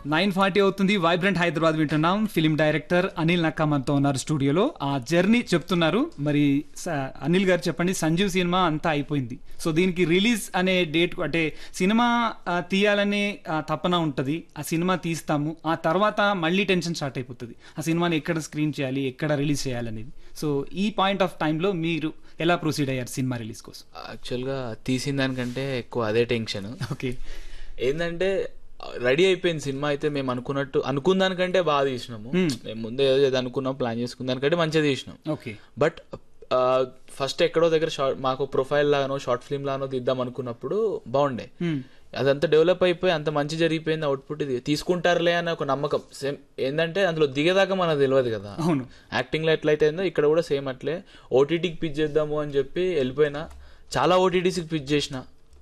Nine forty అవుతుంది vibrant Hyderabad వింటున్నాం film director Anil Nakka మనతో ఉన్నారు స్టూడియోలో ఆ జర్నీ చెప్తున్నారు మరి స- అనిల్ గారు చెప్పండి సంజీవ్ సినిమా అంతా అయిపోయింది సో దీనికి రిలీజ్ అనే డేట్ అంటే సినిమా ఆ, తీయాలనే ఆ, తపన ఉంటుంది ఆ సినిమా తీస్తాము ఆ తర్వాత మళ్ళీ టెన్షన్ స్టార్ట్ అయిపోతుంది ఆ సినిమాని ఎక్కడ స్క్రీన్ చేయాలి ఎక్కడ రిలీజ్ చేయాలనేది సో ఈ పాయింట్ ఆఫ్ టైంలో మీరు ఎలా ప్రొసీడ్ అయ్యారు సినిమా రిలీజ్ కోసం యాక్చువల్గా తీసిన దానికంటే ఎక్కువ అదే టెన్షన్ ఓకే ఏంటంటే రెడీ అయిపోయింది సినిమా అయితే మేము అనుకున్నట్టు అనుకున్న దానికంటే బాగా తీసినాము మేము ముందే ఏదో ఏదో అనుకున్నాం ప్లాన్ చేసుకున్న దానికంటే మంచిగా తీసినాం ఓకే బట్ ఫస్ట్ ఎక్కడో దగ్గర షార్ట్ మాకు ప్రొఫైల్ లాగానో షార్ట్ ఫిల్మ్ లాగానో తీద్దాం అనుకున్నప్పుడు బాగుండే అదంతా డెవలప్ అయిపోయి అంత మంచి జరిగిపోయింది అవుట్పుట్ ఇది తీసుకుంటారులే అనే ఒక నమ్మకం సేమ్ ఏంటంటే అందులో దిగేదాకా మనకు తెలియదు కదా అవును యాక్టింగ్లో ఎట్లయితే అయిందో ఇక్కడ కూడా సేమ్ అట్లే ఓటీటీకి పిచ్ చేద్దాము అని చెప్పి వెళ్ళిపోయినా చాలా ఓటీటీస్కి పిచ్ చేసిన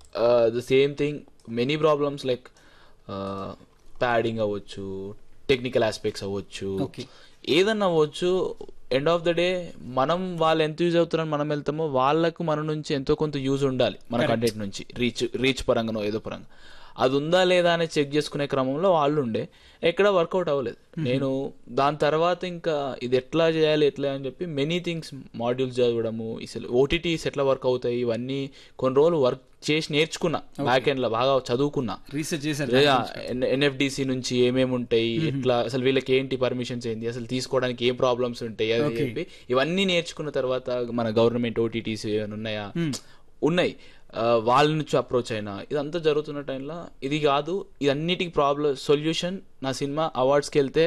the same thing many problems like padding అవ్వచ్చు టెక్నికల్ ఆస్పెక్ట్స్ అవ్వచ్చు Okay. ఏదన్నా అవ్వచ్చు ఎండ్ ఆఫ్ ద డే మనం వాళ్ళు ఎంత యూజ్ అవుతున్నారని మనం వెళ్తామో వాళ్ళకు మన నుంచి ఎంతో కొంత యూజ్ ఉండాలి మన కంటెంట్ నుంచి రీచ్ రీచ్ పరంగానో ఏదో పరంగా అది ఉందా లేదా అని చెక్ చేసుకునే క్రమంలో వాళ్ళు ఉండే ఎక్కడ వర్కౌట్ అవ్వలేదు నేను దాని తర్వాత ఇంకా ఇది ఎట్లా చేయాలి ఎట్లా అని చెప్పి మెనీ థింగ్స్ మాడ్యూల్స్ చదవడము అసలు ఓటీటీస్ ఎట్లా వర్క్ అవుతాయి ఇవన్నీ కొన్ని రోజులు వర్క్ చేసి నేర్చుకున్నా బ్యాక్ ఎండ్ లో బాగా చదువుకున్నా రీసెర్చ్ చేశారు ఎన్ఎఫ్డిసి నుంచి ఏమేమి ఉంటాయి ఎట్లా అసలు వీళ్ళకి ఏంటి పర్మిషన్స్ ఏంటి అసలు తీసుకోవడానికి ఏం ప్రాబ్లమ్స్ ఉంటాయి అది చెప్పి ఇవన్నీ నేర్చుకున్న తర్వాత మన గవర్నమెంట్ ఓటీటీస్ ఏమైనా ఉన్నాయా ఉన్నాయి ఆ, వాళ్ళ నుంచి అప్రోచ్ అయినా ఇదంతా జరుగుతున్న టైంలో ఇది కాదు ఇదన్నిటికి ప్రాబ్లం సొల్యూషన్ నా సినిమా అవార్డ్స్కి వెళ్తే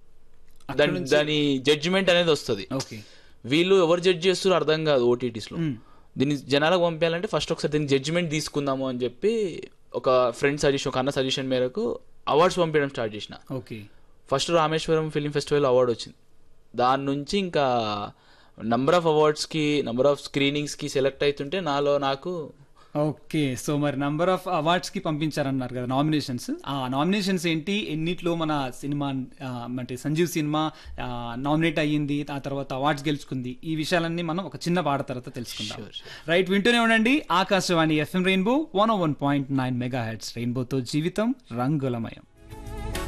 దాని దాని జడ్జిమెంట్ అనేది వస్తుంది ఓకే వీళ్ళు ఎవరు జడ్జ్ చేస్తారో అర్థం కాదు ఓటీటీస్ లో దీన్ని జనాలకు పంపించాలంటే ఫస్ట్ ఒకసారి దీనికి జడ్జిమెంట్ తీసుకుందాము అని చెప్పి ఒక ఫ్రెండ్ సజెషన్ ఒక అన్న సజెషన్ మేరకు అవార్డ్స్ పంపించడం స్టార్ట్ చేసిన okay first Rameswaram film festival award వచ్చింది దాని నుంచి ఇంకా నంబర్ ఆఫ్ అవార్డ్స్కి నంబర్ ఆఫ్ స్క్రీనింగ్స్కి సెలెక్ట్ అవుతుంటే నాలో నాకు ఓకే సో మరి నంబర్ ఆఫ్ అవార్డ్స్ కి పంపించారన్నారు కదా నామినేషన్స్ ఆ నామినేషన్స్ ఏంటి ఎన్నిట్లో మన సినిమా ఆ, అంటే సంజీవ్ సినిమా నామినేట్ అయ్యింది ఆ తర్వాత అవార్డ్స్ గెలుచుకుంది ఈ విషయాలన్నీ మనం ఒక చిన్న పాట తర్వాత తెలుసుకుందాం రైట్ వింటూనే ఉండండి Akashvani FM rainbow one one point nine megahertz రెయిన్బోతో జీవితం రంగులమయం